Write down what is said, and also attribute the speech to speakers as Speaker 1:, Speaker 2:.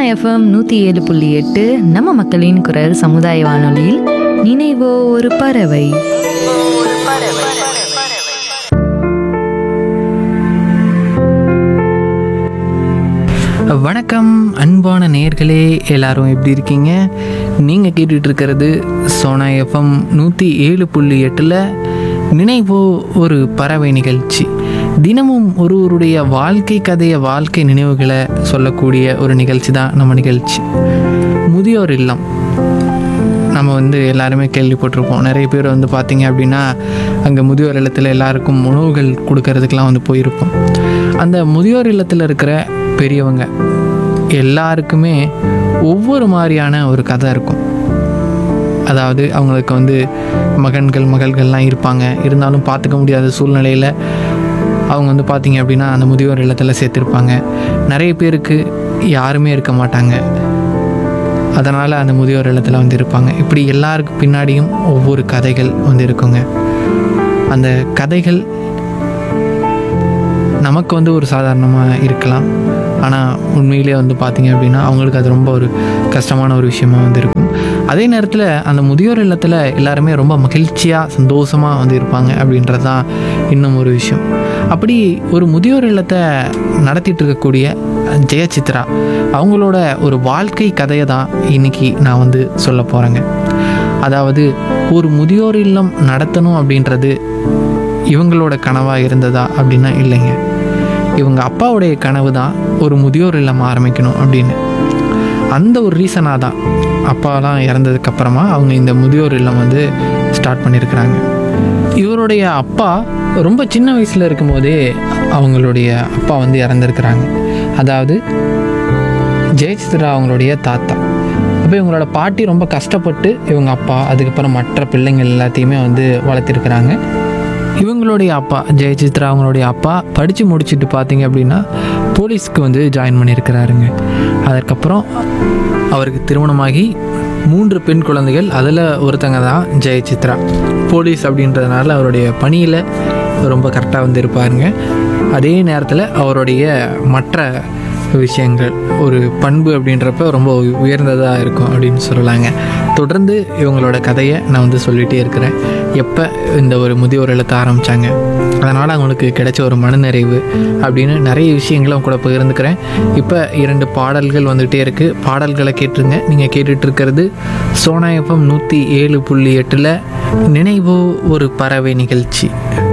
Speaker 1: FM நூற்றி ஏழு புள்ளி எட்டு நம்ம மக்களின் குரல் சமுதாய வானொலியில் நினைவோ ஒரு பறவை
Speaker 2: வணக்கம் அன்பான நேர்களே எல்லாரும் எப்படி இருக்கீங்க நீங்கள் கேட்டுட்டு இருக்கிறது சோனா எஃப்எம் நூற்றி ஏழு புள்ளி எட்டில் நினைவோ ஒரு பறவை நிகழ்ச்சி தினமும் ஒருவருடைய வாழ்க்கை கதையை வாழ்க்கை நினைவுகளை சொல்லக்கூடிய ஒரு நிகழ்ச்சி தான் நம்ம நிகழ்ச்சி முதியோர் இல்லம் நம்ம வந்து எல்லாருமே கேள்விப்பட்டிருப்போம் நிறைய பேர் வந்து பார்த்தீங்க அப்படின்னா அங்கே முதியோர் இல்லத்தில் எல்லாருக்கும் உணவுகள் கொடுக்கறதுக்கெலாம் வந்து போயிருப்போம் அந்த முதியோர் இல்லத்தில் இருக்கிற பெரியவங்க எல்லாருக்குமே ஒவ்வொரு மாதிரியான ஒரு கதை இருக்கும் அதாவது அவங்களுக்கு வந்து மகன்கள் மகள்கள்லாம் இருப்பாங்க இருந்தாலும் பார்த்துக்க முடியாத சூழ்நிலையில் அவங்க வந்து பார்த்தீங்க அப்படின்னா அந்த முதியோர் இல்லத்தில் சேர்த்துருப்பாங்க நிறைய பேருக்கு யாருமே இருக்க மாட்டாங்க அதனால் அந்த முதியோர் இல்லத்தில் வந்து இருப்பாங்க இப்படி எல்லாருக்கு பின்னாடியும் ஒவ்வொரு கதைகள் வந்து இருக்குங்க அந்த கதைகள் நமக்கு வந்து ஒரு சாதாரணமாக இருக்கலாம் ஆனால் உண்மையிலே வந்து பார்த்தீங்க அப்படின்னா அவங்களுக்கு அது ரொம்ப ஒரு கஷ்டமான ஒரு விஷயமா வந்து இருக்கும் அதே நேரத்தில் அந்த முதியோர் இல்லத்தில் எல்லாருமே ரொம்ப மகிழ்ச்சியாக சந்தோஷமாக வந்து இருப்பாங்க அப்படின்றது தான் இன்னும் ஒரு விஷயம் அப்படி ஒரு முதியோர் இல்லத்தை நடத்திட்டு இருக்கக்கூடிய ஜெயசித்ரா அவங்களோட ஒரு வாழ்க்கை கதையை தான் இன்னைக்கு நான் வந்து சொல்ல போகிறேங்க அதாவது ஒரு முதியோர் இல்லம் நடத்தணும் அப்படின்றது இவங்களோட கனவாக இருந்ததா அப்படின்னா இல்லைங்க இவங்க அப்பாவுடைய கனவு தான் ஒரு முதியோர் இல்லம் ஆரம்பிக்கணும் அப்படின்னு அந்த ஒரு ரீசனாக தான் அப்பாலாம் இறந்ததுக்கப்புறமா அவங்க இந்த முதியோர் இல்லம் வந்து ஸ்டார்ட் பண்ணியிருக்கிறாங்க இவருடைய அப்பா ரொம்ப சின்ன வயசில் இருக்கும்போதே அவங்களுடைய அப்பா வந்து இறந்துருக்கிறாங்க அதாவது ஜெயசித்ரா அவங்களுடைய தாத்தா அப்போ இவங்களோட பாட்டி ரொம்ப கஷ்டப்பட்டு இவங்க அப்பா அதுக்கப்புறம் மற்ற பிள்ளைங்கள் எல்லாத்தையுமே வந்து வளர்த்திருக்கிறாங்க இவங்களுடைய அப்பா ஜெயசித்ரா அவங்களுடைய அப்பா படித்து முடிச்சுட்டு பார்த்தீங்க அப்படின்னா போலீஸ்க்கு வந்து ஜாயின் பண்ணியிருக்கிறாருங்க அதற்கப்புறம் அவருக்கு திருமணமாகி மூன்று பெண் குழந்தைகள் அதில் ஒருத்தங்க தான் ஜெயசித்ரா போலீஸ் அப்படின்றதுனால அவருடைய பணியில் ரொம்ப கரெக்டாக வந்து இருப்பாருங்க அதே நேரத்தில் அவருடைய மற்ற விஷயங்கள் ஒரு பண்பு அப்படின்றப்ப ரொம்ப உயர்ந்ததாக இருக்கும் அப்படின்னு சொல்லலாங்க தொடர்ந்து இவங்களோட கதையை நான் வந்து சொல்லிகிட்டே இருக்கிறேன் எப்போ இந்த ஒரு முதியோர் இல்லத்தை ஆரம்பித்தாங்க அதனால் அவங்களுக்கு கிடைச்ச ஒரு மனநிறைவு அப்படின்னு நிறைய விஷயங்களை அவங்க கூட பகிர்ந்துக்கிறேன் இப்போ இரண்டு பாடல்கள் வந்துகிட்டே இருக்குது பாடல்களை கேட்டுருங்க நீங்கள் கேட்டுட்டு இருக்கிறது சோனா எஃப்எம் நூற்றி ஏழு புள்ளி எட்டில் நினைவோ ஒரு பறவை நிகழ்ச்சி